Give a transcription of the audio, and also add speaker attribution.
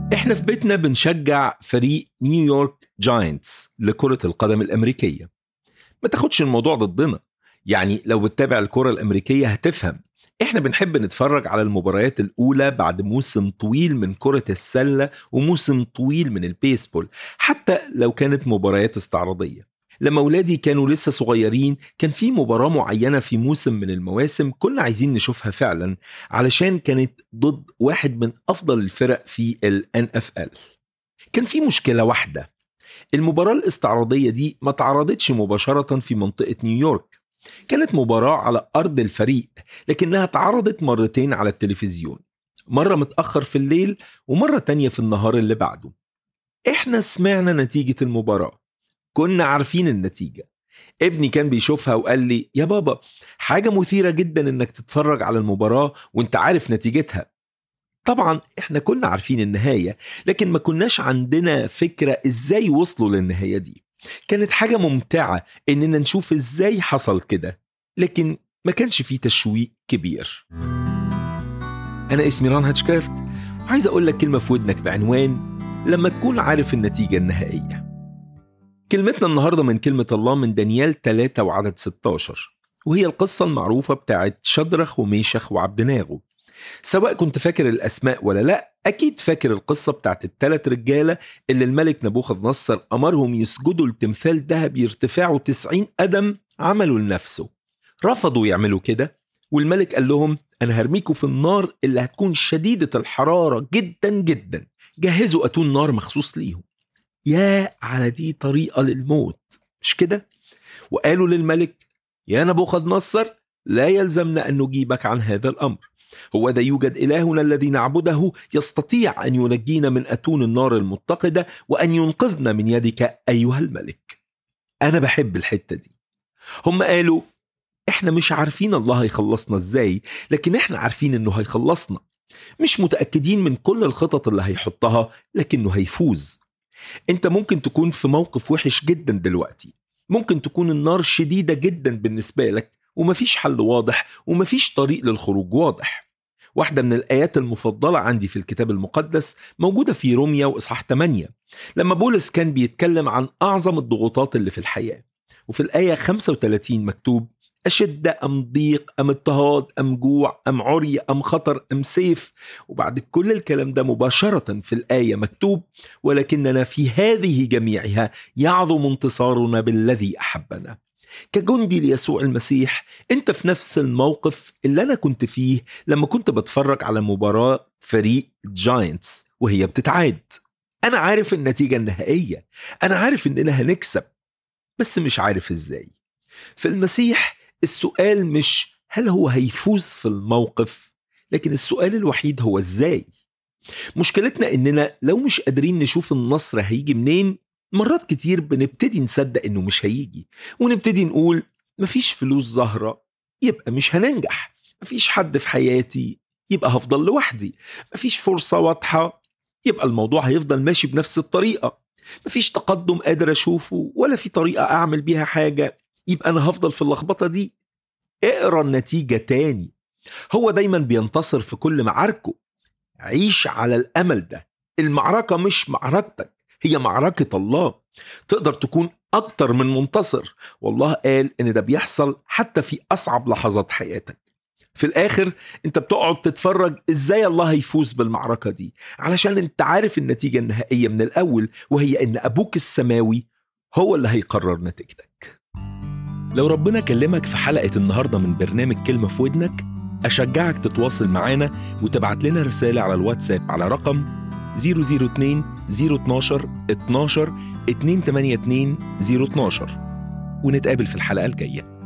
Speaker 1: احنا في بيتنا بنشجع فريق نيويورك جاينتس لكرة القدم الأمريكية ما تاخدش الموضوع ضدنا يعني لو بتتابع الكرة الأمريكية هتفهم احنا بنحب نتفرج على المباريات الأولى بعد موسم طويل من كرة السلة وموسم طويل من البيسبول حتى لو كانت مباريات استعراضية لما ولادي كانوا لسه صغيرين كان في مباراة معينة في موسم من المواسم كنا عايزين نشوفها فعلا علشان كانت ضد واحد من أفضل الفرق في ال NFL كان في مشكلة واحدة المباراة الاستعراضية دي ما تعرضتش مباشرة في منطقة نيويورك كانت مباراة على أرض الفريق لكنها اتعرضت مرتين على التلفزيون مرة متأخر في الليل ومرة تانية في النهار اللي بعده احنا سمعنا نتيجة المباراة كنا عارفين النتيجة ابني كان بيشوفها وقال لي يا بابا حاجة مثيرة جدا انك تتفرج على المباراة وانت عارف نتيجتها طبعا احنا كنا عارفين النهاية لكن ما كناش عندنا فكرة ازاي وصلوا للنهاية دي كانت حاجة ممتعة اننا نشوف ازاي حصل كده لكن ما كانش فيه تشويق كبير انا اسمي ران هاتشكرافت وعايز اقول لك كلمة في ودنك بعنوان لما تكون عارف النتيجة النهائية كلمتنا النهاردة من كلمة الله من دانيال 3 وعدد 16 وهي القصة المعروفة بتاعت شدرخ وميشخ وعبدناغو سواء كنت فاكر الأسماء ولا لأ أكيد فاكر القصة بتاعت التلات رجالة اللي الملك نبوخذ نصر أمرهم يسجدوا لتمثال ذهب يرتفعوا 90 قدم عملوا لنفسه رفضوا يعملوا كده والملك قال لهم أنا هرميكوا في النار اللي هتكون شديدة الحرارة جدا جدا جهزوا أتون نار مخصوص ليهم يا على دي طريقة للموت مش كده؟ وقالوا للملك يا نبوخذ نصر لا يلزمنا أن نجيبك عن هذا الأمر هو ده يوجد إلهنا الذي نعبده يستطيع أن ينجينا من أتون النار المتقدة وأن ينقذنا من يدك أيها الملك أنا بحب الحتة دي هم قالوا إحنا مش عارفين الله هيخلصنا إزاي لكن إحنا عارفين إنه هيخلصنا مش متأكدين من كل الخطط اللي هيحطها لكنه هيفوز انت ممكن تكون في موقف وحش جدا دلوقتي ممكن تكون النار شديدة جدا بالنسبة لك ومفيش حل واضح ومفيش طريق للخروج واضح واحدة من الآيات المفضلة عندي في الكتاب المقدس موجودة في روميا وإصحاح 8 لما بولس كان بيتكلم عن أعظم الضغوطات اللي في الحياة وفي الآية 35 مكتوب أشدة أم ضيق أم اضطهاد أم جوع أم عري أم خطر أم سيف وبعد كل الكلام ده مباشرة في الآية مكتوب ولكننا في هذه جميعها يعظم انتصارنا بالذي أحبنا كجندي ليسوع المسيح انت في نفس الموقف اللي انا كنت فيه لما كنت بتفرج على مباراة فريق جاينتس وهي بتتعاد انا عارف النتيجة النهائية انا عارف اننا هنكسب بس مش عارف ازاي في المسيح السؤال مش هل هو هيفوز في الموقف لكن السؤال الوحيد هو ازاي مشكلتنا اننا لو مش قادرين نشوف النصر هيجي منين مرات كتير بنبتدي نصدق انه مش هيجي ونبتدي نقول مفيش فلوس ظاهرة يبقى مش هننجح مفيش حد في حياتي يبقى هفضل لوحدي مفيش فرصة واضحة يبقى الموضوع هيفضل ماشي بنفس الطريقة مفيش تقدم قادر أشوفه ولا في طريقة أعمل بيها حاجة يبقى أنا هفضل في اللخبطة دي اقرا النتيجة تاني هو دايما بينتصر في كل معاركه عيش على الأمل ده المعركة مش معركتك هي معركة الله تقدر تكون أكتر من منتصر والله قال إن ده بيحصل حتى في أصعب لحظات حياتك في الآخر أنت بتقعد تتفرج إزاي الله هيفوز بالمعركة دي علشان أنت عارف النتيجة النهائية من الأول وهي إن أبوك السماوي هو اللي هيقرر نتيجتك لو ربنا كلمك في حلقة النهاردة من برنامج كلمة في ودنك أشجعك تتواصل معانا وتبعت لنا رسالة على الواتساب على رقم 002 012 12 282 012 ونتقابل في الحلقة الجاية